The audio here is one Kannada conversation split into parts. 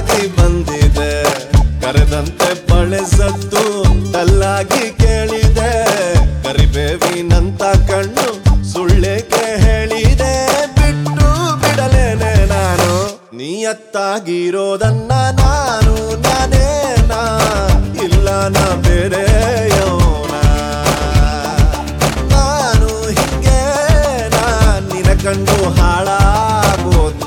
ಜೋರಾಗಿ ಬಂದಿದೆ ಕರೆದಂತೆ ಬಳೆಸತ್ತು ಕಲ್ಲಾಗಿ ಕೇಳಿದೆ ಕರಿಬೇವಿನಂತ ಕಣ್ಣು ಸುಳ್ಳೇಕೆ ಹೇಳಿದೆ ಬಿಟ್ಟು ಬಿಡಲೇನೆ ನಾನು ನಿಯತ್ತಾಗಿರೋದನ್ನ ನಾನು ನಾನೇನಾ ಇಲ್ಲ ನಾ ಬೇರೆ ನಾನು ಹಿಂಗೆ ನಾ ನಿನ ಕಂಡು ಹಾಳಾಗೋದ್ನ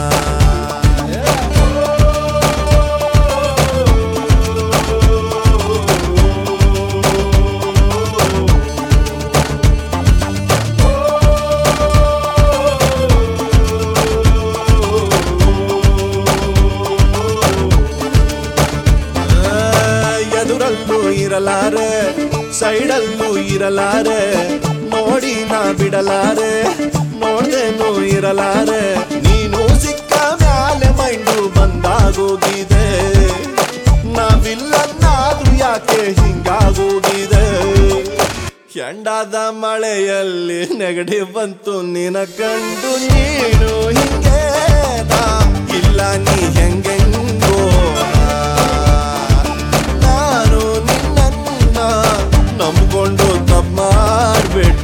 ಎದುರಲ್ಲೂ ಇರಲಾರೆ ಸೈಡಲ್ಲೂ ಇರಲಾರೆ ನೋಡಿ ನಾ ಬಿಡಲಾರೆ ನೋಡ್ದೇನು ಇರಲಾರೆ ನೀನು ಸಿಕ್ಕ ಮ್ಯಾಲೆ ಮೈಂಡು ಬಂದಾಗೋಗಿದೆ ನಾವಿಲ್ಲನ್ನಾದ್ರೂ ಯಾಕೆ ಹಿಂಗಾಗೋಗಿದೆ ಕೆಂಡಾದ ಮಳೆಯಲ್ಲಿ ನೆಗಡಿ ಬಂತು ನಿನ ಕಂಡು ನೀನು ಹಿಂಗೆ ನಾ ಇಲ್ಲ ನೀ ಹೆಂಗೆಂಗೋ ನಾನು ನಿನ್ನ ನಂಬ್ಕೊಂಡು ತಪ್ಪು ಮಾಡ್ಬಿಟ್ನ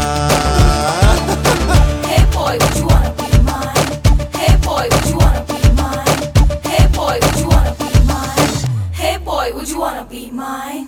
Hey boy, would you wanna be mine? Hey boy, would you wanna be mine? Hey boy, would you wanna be mine? Hey boy, would you wanna be mine?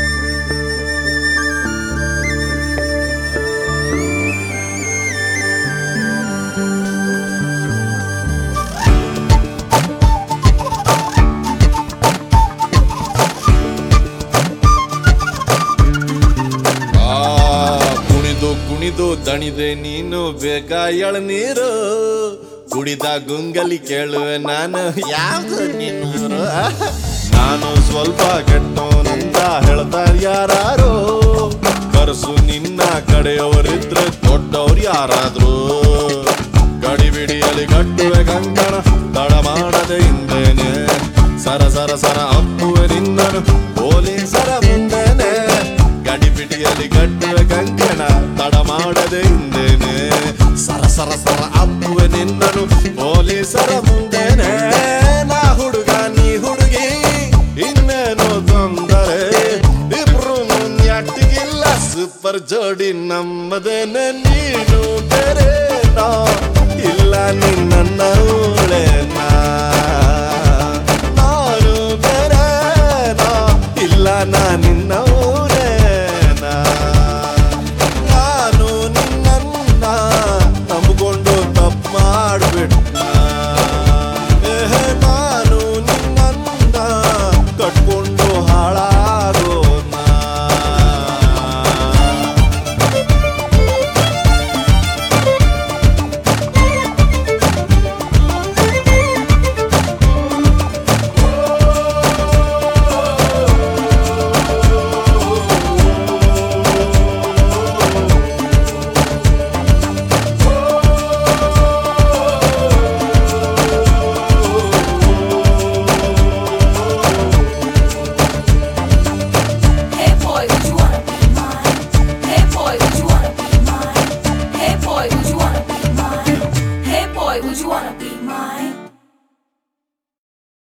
ಆ ಕುಣಿದು ಕುಣಿದು ದಣಿದೆ ನೀನು ಬೇಗ ಎಳನೀರು ಕುಡಿದ ಗುಂಗಲಿ ಕೇಳುವೆ ನಾನು ಯಾವ್ದು ನಿನ್ನೂರು ನಾನು ಸ್ವಲ್ಪ ಕೆಟ್ಟವನಂತ ಹೇಳ್ತಾರ ಯಾರು ಕರ್ಸು ನಿನ್ನ ಕಡೆಯವರಿದ್ರೆ ದೊಡ್ಡವ್ರು ಯಾರಾದ್ರು ಗಡಿಬಿಡಿಯಲ್ಲಿ ಕಟ್ಟುವೆ ಕಂಕಣ ತಡ ಮಾಡದೆ ಹಿಂದೇನೆ ಸರ ಸರ ಸರ ಅಪ್ಪುವೆ ನಿನ್ನನು ಪೊಲೀಸರ ಮುಂದೆನೆ ಗಡಿಬಿಡಿಯಲ್ಲಿ ಕಟ್ಟುವೆ ಕಂಕಣ ತಡ ಮಾಡದೆ ಹಿಂದೇನೆ ಸರ ಸರ ಸರ ಅಪ್ಪುವೆ ನಿನ್ನನು ಪೊಲೀಸರ ಮುಂದೆನೆ ನಾ ಹುಡುಗ ನೀ ಹುಡುಗಿ ಇನ್ನೇನು ತೊಂದರೆ ಇಬ್ರು ಮುನ್ಯಾಟಿಗಿಲ್ಲ ಸೂಪರ್ ಜೋಡಿ ನಮ್ಮದೇನೆ ನೀನು ಬೇರೆ ನಾ ಇಲ್ಲ ನಿನ್ನ ಉಳೇನಾ ನಾನು ಬೇರೆ ನಾ ಇಲ್ಲ ನಾನು